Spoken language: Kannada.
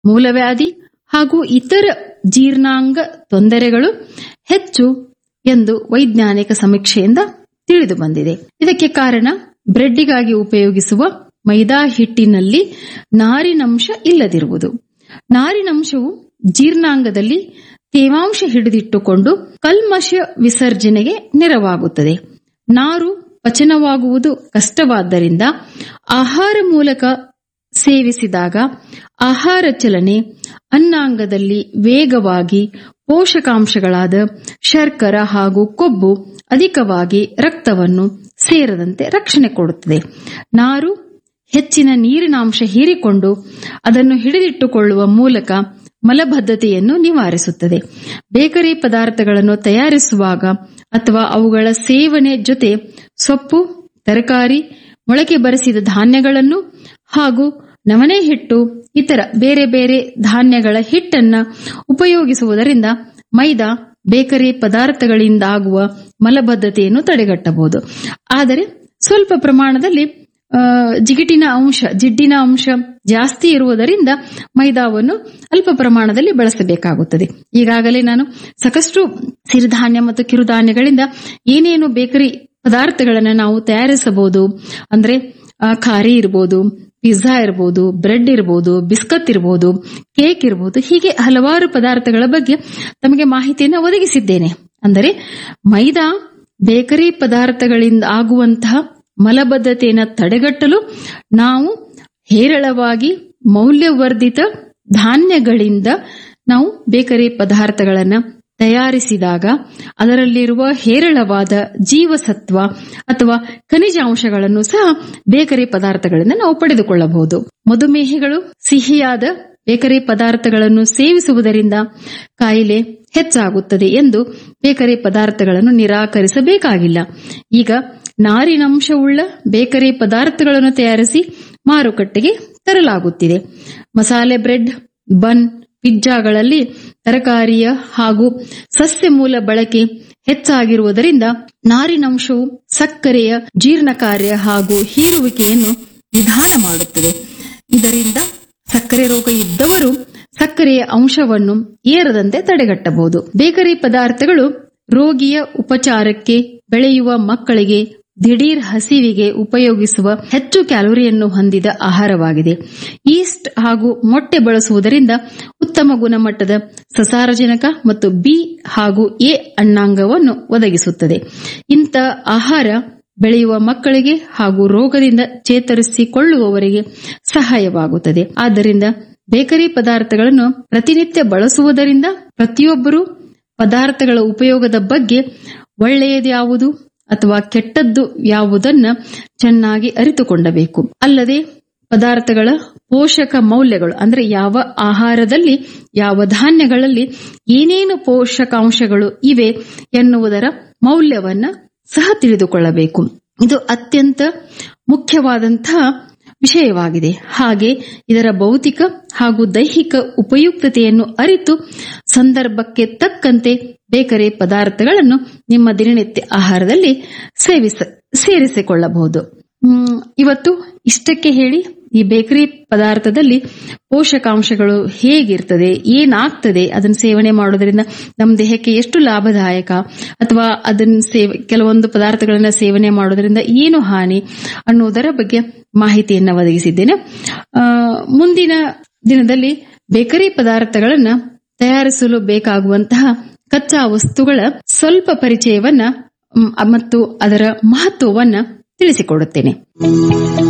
ಮೂಲವ್ಯಾಧಿ ಹಾಗೂ ಇತರ ಜೀರ್ಣಾಂಗ ತೊಂದರೆಗಳು ಹೆಚ್ಚು ಎಂದು ವೈಜ್ಞಾನಿಕ ಸಮೀಕ್ಷೆಯಿಂದ ತಿಳಿದು ಬಂದಿದೆ ಇದಕ್ಕೆ ಕಾರಣ ಬ್ರೆಡ್ಡಿಗಾಗಿ ಉಪಯೋಗಿಸುವ ಮೈದಾ ಹಿಟ್ಟಿನಲ್ಲಿ ನಾರಿನಂಶ ಇಲ್ಲದಿರುವುದು ನಾರಿನಂಶವು ಜೀರ್ಣಾಂಗದಲ್ಲಿ ತೇವಾಂಶ ಹಿಡಿದಿಟ್ಟುಕೊಂಡು ಕಲ್ಮಶ ವಿಸರ್ಜನೆಗೆ ನೆರವಾಗುತ್ತದೆ ನಾರು ಪಚನವಾಗುವುದು ಕಷ್ಟವಾದ್ದರಿಂದ ಆಹಾರ ಮೂಲಕ ಸೇವಿಸಿದಾಗ ಆಹಾರ ಚಲನೆ ಅನ್ನಾಂಗದಲ್ಲಿ ವೇಗವಾಗಿ ಪೋಷಕಾಂಶಗಳಾದ ಶರ್ಕರ ಹಾಗೂ ಕೊಬ್ಬು ಅಧಿಕವಾಗಿ ರಕ್ತವನ್ನು ಸೇರದಂತೆ ರಕ್ಷಣೆ ಕೊಡುತ್ತದೆ ನಾರು ಹೆಚ್ಚಿನ ನೀರಿನಾಂಶ ಹೀರಿಕೊಂಡು ಅದನ್ನು ಹಿಡಿದಿಟ್ಟುಕೊಳ್ಳುವ ಮೂಲಕ ಮಲಬದ್ಧತೆಯನ್ನು ನಿವಾರಿಸುತ್ತದೆ ಬೇಕರಿ ಪದಾರ್ಥಗಳನ್ನು ತಯಾರಿಸುವಾಗ ಅಥವಾ ಅವುಗಳ ಸೇವನೆ ಜೊತೆ ಸೊಪ್ಪು ತರಕಾರಿ ಮೊಳಕೆ ಬರೆಸಿದ ಧಾನ್ಯಗಳನ್ನು ಹಾಗೂ ನವಣೆ ಹಿಟ್ಟು ಇತರ ಬೇರೆ ಬೇರೆ ಧಾನ್ಯಗಳ ಹಿಟ್ಟನ್ನ ಉಪಯೋಗಿಸುವುದರಿಂದ ಮೈದಾ ಬೇಕರಿ ಪದಾರ್ಥಗಳಿಂದಾಗುವ ಮಲಬದ್ಧತೆಯನ್ನು ತಡೆಗಟ್ಟಬಹುದು ಆದರೆ ಸ್ವಲ್ಪ ಪ್ರಮಾಣದಲ್ಲಿ ಆ, ಜಿಗಿಟಿನ ಅಂಶ ಜಿಡ್ಡಿನ ಅಂಶ ಜಾಸ್ತಿ ಇರುವುದರಿಂದ ಮೈದಾವನ್ನು ಅಲ್ಪ ಪ್ರಮಾಣದಲ್ಲಿ ಬಳಸಬೇಕಾಗುತ್ತದೆ ಈಗಾಗಲೇ ನಾನು ಸಾಕಷ್ಟು ಸಿರಿಧಾನ್ಯ ಮತ್ತು ಕಿರುಧಾನ್ಯಗಳಿಂದ ಏನೇನು ಬೇಕರಿ ಪದಾರ್ಥಗಳನ್ನು ನಾವು ತಯಾರಿಸಬಹುದು ಅಂದ್ರೆ ಆ, ಖಾರಿ ಇರಬಹುದು ಪಿಜ್ಜಾ ಇರಬಹುದು ಬ್ರೆಡ್ ಇರಬಹುದು ಬಿಸ್ಕತ್ ಇರಬಹುದು ಕೇಕ್ ಇರಬಹುದು ಹೀಗೆ ಹಲವಾರು ಪದಾರ್ಥಗಳ ಬಗ್ಗೆ ತಮಗೆ ಮಾಹಿತಿಯನ್ನು ಒದಗಿಸಿದ್ದೇನೆ ಅಂದರೆ ಮೈದಾ ಬೇಕರಿ ಪದಾರ್ಥಗಳಿಂದ ಆಗುವಂತಹ ಮಲಬದ್ಧತೆಯನ್ನು ತಡೆಗಟ್ಟಲು ನಾವು ಹೇರಳವಾಗಿ ಮೌಲ್ಯವರ್ಧಿತ ಧಾನ್ಯಗಳಿಂದ ನಾವು ಬೇಕರಿ ಪದಾರ್ಥಗಳನ್ನು ತಯಾರಿಸಿದಾಗ ಅದರಲ್ಲಿರುವ ಹೇರಳವಾದ ಜೀವಸತ್ವ ಅಥವಾ ಖನಿಜಾಂಶಗಳನ್ನು ಸಹ ಬೇಕರಿ ಪದಾರ್ಥಗಳಿಂದ ನಾವು ಪಡೆದುಕೊಳ್ಳಬಹುದು ಮಧುಮೇಹಿಗಳು ಸಿಹಿಯಾದ ಬೇಕರಿ ಪದಾರ್ಥಗಳನ್ನು ಸೇವಿಸುವುದರಿಂದ ಕಾಯಿಲೆ ಹೆಚ್ಚಾಗುತ್ತದೆ ಎಂದು ಬೇಕರಿ ಪದಾರ್ಥಗಳನ್ನು ನಿರಾಕರಿಸಬೇಕಾಗಿಲ್ಲ ಈಗ ನಾರಿನಂಶವುಳ್ಳ ಬೇಕರಿ ಪದಾರ್ಥಗಳನ್ನು ತಯಾರಿಸಿ ಮಾರುಕಟ್ಟೆಗೆ ತರಲಾಗುತ್ತಿದೆ ಮಸಾಲೆ ಬ್ರೆಡ್ ಬನ್ ಪಿಜ್ಜಾಗಳಲ್ಲಿ ತರಕಾರಿಯ ಹಾಗೂ ಸಸ್ಯ ಮೂಲ ಬಳಕೆ ಹೆಚ್ಚಾಗಿರುವುದರಿಂದ ನಾರಿನಂಶವು ಸಕ್ಕರೆಯ ಜೀರ್ಣ ಕಾರ್ಯ ಹಾಗೂ ಹೀರುವಿಕೆಯನ್ನು ನಿಧಾನ ಮಾಡುತ್ತದೆ ಇದರಿಂದ ಸಕ್ಕರೆ ರೋಗ ಇದ್ದವರು ಸಕ್ಕರೆಯ ಅಂಶವನ್ನು ಏರದಂತೆ ತಡೆಗಟ್ಟಬಹುದು ಬೇಕರಿ ಪದಾರ್ಥಗಳು ರೋಗಿಯ ಉಪಚಾರಕ್ಕೆ ಬೆಳೆಯುವ ಮಕ್ಕಳಿಗೆ ದಿಢೀರ್ ಹಸಿವಿಗೆ ಉಪಯೋಗಿಸುವ ಹೆಚ್ಚು ಕ್ಯಾಲೋರಿಯನ್ನು ಹೊಂದಿದ ಆಹಾರವಾಗಿದೆ ಈಸ್ಟ್ ಹಾಗೂ ಮೊಟ್ಟೆ ಬಳಸುವುದರಿಂದ ಉತ್ತಮ ಗುಣಮಟ್ಟದ ಸಸಾರಜನಕ ಮತ್ತು ಬಿ ಹಾಗೂ ಎ ಅಣ್ಣಾಂಗವನ್ನು ಒದಗಿಸುತ್ತದೆ ಇಂಥ ಆಹಾರ ಬೆಳೆಯುವ ಮಕ್ಕಳಿಗೆ ಹಾಗೂ ರೋಗದಿಂದ ಚೇತರಿಸಿಕೊಳ್ಳುವವರಿಗೆ ಸಹಾಯವಾಗುತ್ತದೆ ಆದ್ದರಿಂದ ಬೇಕರಿ ಪದಾರ್ಥಗಳನ್ನು ಪ್ರತಿನಿತ್ಯ ಬಳಸುವುದರಿಂದ ಪ್ರತಿಯೊಬ್ಬರೂ ಪದಾರ್ಥಗಳ ಉಪಯೋಗದ ಬಗ್ಗೆ ಒಳ್ಳೆಯದ್ಯಾವುದು ಅಥವಾ ಕೆಟ್ಟದ್ದು ಯಾವುದನ್ನ ಚೆನ್ನಾಗಿ ಅರಿತುಕೊಂಡಬೇಕು ಅಲ್ಲದೆ ಪದಾರ್ಥಗಳ ಪೋಷಕ ಮೌಲ್ಯಗಳು ಅಂದ್ರೆ ಯಾವ ಆಹಾರದಲ್ಲಿ ಯಾವ ಧಾನ್ಯಗಳಲ್ಲಿ ಏನೇನು ಪೋಷಕಾಂಶಗಳು ಇವೆ ಎನ್ನುವುದರ ಮೌಲ್ಯವನ್ನ ಸಹ ತಿಳಿದುಕೊಳ್ಳಬೇಕು ಇದು ಅತ್ಯಂತ ಮುಖ್ಯವಾದಂತಹ ವಿಷಯವಾಗಿದೆ ಹಾಗೆ ಇದರ ಭೌತಿಕ ಹಾಗೂ ದೈಹಿಕ ಉಪಯುಕ್ತತೆಯನ್ನು ಅರಿತು ಸಂದರ್ಭಕ್ಕೆ ತಕ್ಕಂತೆ ಬೇಕರಿ ಪದಾರ್ಥಗಳನ್ನು ನಿಮ್ಮ ದಿನನಿತ್ಯ ಆಹಾರದಲ್ಲಿ ಸೇವಿಸ ಸೇರಿಸಿಕೊಳ್ಳಬಹುದು ಹ್ಮ್, ಇವತ್ತು ಇಷ್ಟಕ್ಕೆ ಹೇಳಿ ಈ ಬೇಕರಿ ಪದಾರ್ಥದಲ್ಲಿ ಪೋಷಕಾಂಶಗಳು ಹೇಗಿರ್ತದೆ ಏನಾಗ್ತದೆ ಅದನ್ನ ಸೇವನೆ ಮಾಡೋದ್ರಿಂದ ನಮ್ಮ ದೇಹಕ್ಕೆ ಎಷ್ಟು ಲಾಭದಾಯಕ ಅಥವಾ ಅದನ್ನ ಸೇವೆ ಕೆಲವೊಂದು ಪದಾರ್ಥಗಳನ್ನ ಸೇವನೆ ಮಾಡೋದ್ರಿಂದ ಏನು ಹಾನಿ ಅನ್ನುವುದರ ಬಗ್ಗೆ ಮಾಹಿತಿಯನ್ನ ಒದಗಿಸಿದ್ದೇನೆ ಆ, ಮುಂದಿನ ದಿನದಲ್ಲಿ ಬೇಕರಿ ಪದಾರ್ಥಗಳನ್ನ ತಯಾರಿಸಲು ಬೇಕಾಗುವಂತಹ ಕಚ್ಚಾ ವಸ್ತುಗಳ ಸ್ವಲ್ಪ ಪರಿಚಯವನ್ನ ಮ್, ಮತ್ತು ಅದರ ಮಹತ್ವವನ್ನ ತಿಳಿಸಿಕೊಡುತ್ತೇನೆ